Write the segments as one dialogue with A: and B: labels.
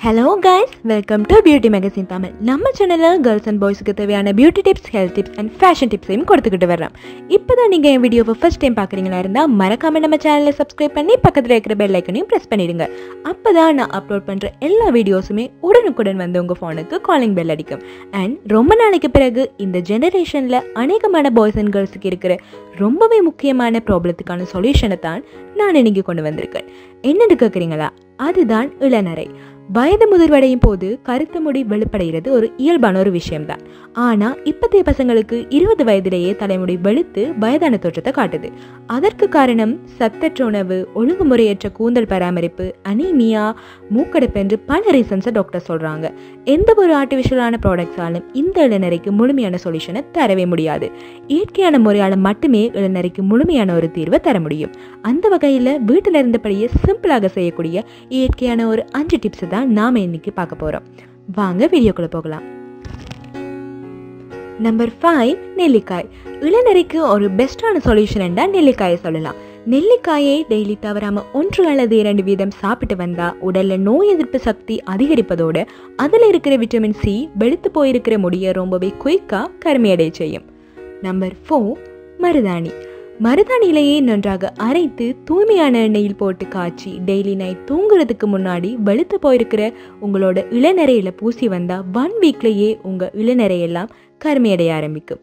A: hello guys welcome to beauty magazine Tamil நம்ம சேனலில் girls and பாய்ஸுக்கு தேவையான beauty tips health tips and fashion டிப்ஸையும் கொடுத்துக்கிட்டு வர்றோம் இப்போ தான் நீங்கள் என் வீடியோவை ஃபர்ஸ்ட் டைம் பார்க்குறீங்களா இருந்தால் மறக்காம நம்ம சேனலை சப்ஸ்கிரைப் பண்ணி பக்கத்தில் இருக்கிற பெல் ஐக்கனையும் ப்ரெஸ் பண்ணிடுங்க அப்போ தான் நான் அப்லோட் பண்ணுற எல்லா வீடியோஸுமே உடனுக்குடன் வந்து உங்கள் ஃபோனுக்கு காலிங் பெல் அடிக்கும் அண்ட் ரொம்ப நாளைக்கு பிறகு இந்த ஜெனரேஷனில் அநேகமான பாய்ஸ் அண்ட் கேர்ள்ஸுக்கு இருக்கிற ரொம்பவே முக்கியமான ப்ராப்ளத்துக்கான சொல்யூஷனை தான் நான் இன்னைக்கு கொண்டு வந்திருக்கேன் என்னன்னு கேட்குறீங்களா அதுதான் இளநரை வயது முதிர்வடையும் போது கருத்த முடி வெளிப்படைகிறது ஒரு இயல்பான ஒரு விஷயம்தான் ஆனால் இப்போதைய பசங்களுக்கு இருபது வயதிலேயே தலைமுடி வெளுத்து வயதான தோற்றத்தை காட்டுது அதற்கு காரணம் சத்தற்ற உணவு ஒழுங்குமுறையற்ற கூந்தல் பராமரிப்பு அனீமியா மூக்கடைப்பு என்று பல ரீசன்ஸை டாக்டர் சொல்கிறாங்க எந்த ஒரு ஆர்டிஃபிஷியலான ப்ராடக்ட்ஸாலும் இந்த இளநரைக்கு முழுமையான சொல்யூஷனை தரவே முடியாது இயற்கையான முறையால் மட்டுமே இளநரைக்கு முழுமையான ஒரு தீர்வை தர முடியும் அந்த வகையில் வீட்டில் இருந்தபடியே சிம்பிளாக செய்யக்கூடிய இயற்கையான ஒரு அஞ்சு டிப்ஸ் தான் நாம் இன்னைக்கு பார்க்க போகிறோம் வாங்க வீடியோக்குள்ளே போகலாம் நம்பர் ஃபைவ் நெல்லிக்காய் இளநரைக்கு ஒரு பெஸ்ட்டான சொல்யூஷன் என்றால் நெல்லிக்காயை சொல்லலாம் நெல்லிக்காயை டெய்லி தவறாமல் ஒன்று அல்லது இரண்டு வீதம் சாப்பிட்டு வந்தால் உடலில் நோய் எதிர்ப்பு சக்தி அதிகரிப்பதோடு அதில் இருக்கிற விட்டமின் சி வெளுத்து போயிருக்கிற முடியை ரொம்பவே குயிக்காக கருமையடைய செய்யும் நம்பர் ஃபோர் மருதாணி மருதாணி இலையை நன்றாக அரைத்து தூய்மையான எண்ணெயில் போட்டு காய்ச்சி டெய்லி நைட் தூங்குறதுக்கு முன்னாடி வெளுத்து போயிருக்கிற உங்களோட இளநரையில பூசி வந்தால் ஒன் வீக்லேயே உங்கள் இளநரையெல்லாம் கருமையடைய ஆரம்பிக்கும்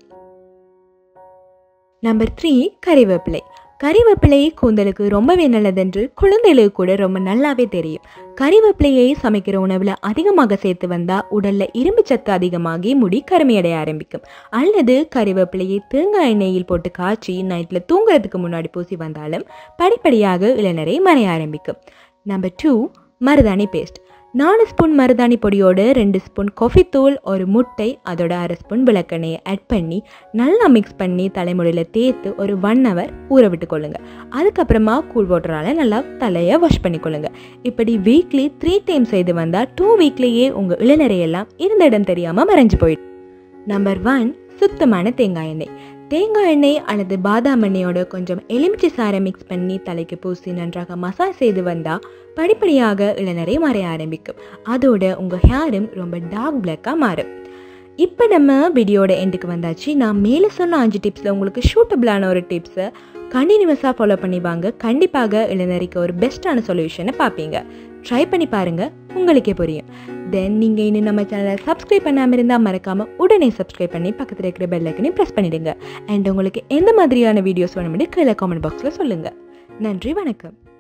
A: நம்பர் த்ரீ கறிவேப்பிலை கறிவேப்பிலை கூந்தலுக்கு ரொம்பவே நல்லதென்று குழந்தைகளுக்கு கூட ரொம்ப நல்லாவே தெரியும் கறிவேப்பிலையை சமைக்கிற உணவில் அதிகமாக சேர்த்து வந்தால் உடலில் இரும்பு சத்து அதிகமாகி முடி கருமையடைய ஆரம்பிக்கும் அல்லது கறிவேப்பிலையை தேங்காய் எண்ணெயில் போட்டு காய்ச்சி நைட்டில் தூங்குறதுக்கு முன்னாடி பூசி வந்தாலும் படிப்படியாக இளநரை மறைய ஆரம்பிக்கும் நம்பர் டூ மருதாணி பேஸ்ட் நாலு ஸ்பூன் மருதாணி பொடியோடு ரெண்டு ஸ்பூன் காஃபி தூள் ஒரு முட்டை அதோட அரை ஸ்பூன் விளக்கெண்ணெயை ஆட் பண்ணி நல்லா மிக்ஸ் பண்ணி தலைமுடியில் தேய்த்து ஒரு ஒன் ஹவர் ஊற விட்டு கொள்ளுங்க அதுக்கப்புறமா கூல் வாட்டரால் நல்லா தலையை வாஷ் பண்ணிக்கொள்ளுங்க இப்படி வீக்லி த்ரீ டைம் செய்து வந்தால் டூ வீக்லேயே உங்கள் இளநரையெல்லாம் இருந்த இடம் தெரியாமல் மறைஞ்சு போயிடும் நம்பர் ஒன் சுத்தமான தேங்காய் எண்ணெய் தேங்காய் எண்ணெய் அல்லது பாதாம் எண்ணெயோட கொஞ்சம் எலுமிச்சை சாரை மிக்ஸ் பண்ணி தலைக்கு பூசி நன்றாக மசாஜ் செய்து வந்தால் படிப்படியாக இளநரை மறைய ஆரம்பிக்கும் அதோட உங்கள் ஹேரும் ரொம்ப டார்க் பிளாக்காக மாறும் இப்போ நம்ம வீடியோட எண்டுக்கு வந்தாச்சு நான் மேலே சொன்ன அஞ்சு டிப்ஸில் உங்களுக்கு ஷூட்டபிளான ஒரு டிப்ஸை கண்டினியூஸாக ஃபாலோ பண்ணி வாங்க கண்டிப்பாக இளநரைக்கு ஒரு பெஸ்ட்டான சொல்யூஷனை பார்ப்பீங்க ட்ரை பண்ணி பாருங்கள் உங்களுக்கே புரியும் தென் நீங்கள் இன்னும் நம்ம சேனலை சப்ஸ்கிரைப் பண்ணாமல் இருந்தால் மறக்காமல் உடனே சப்ஸ்கிரைப் பண்ணி பக்கத்தில் இருக்கிற பெல் ஐக்கனையும் ப்ரெஸ் பண்ணிடுங்க அண்ட் உங்களுக்கு எந்த மாதிரியான வீடியோஸ் வேணும்னு கீழே காமெண்ட் பாக்ஸில் சொல்லுங்கள் நன்றி வணக்கம்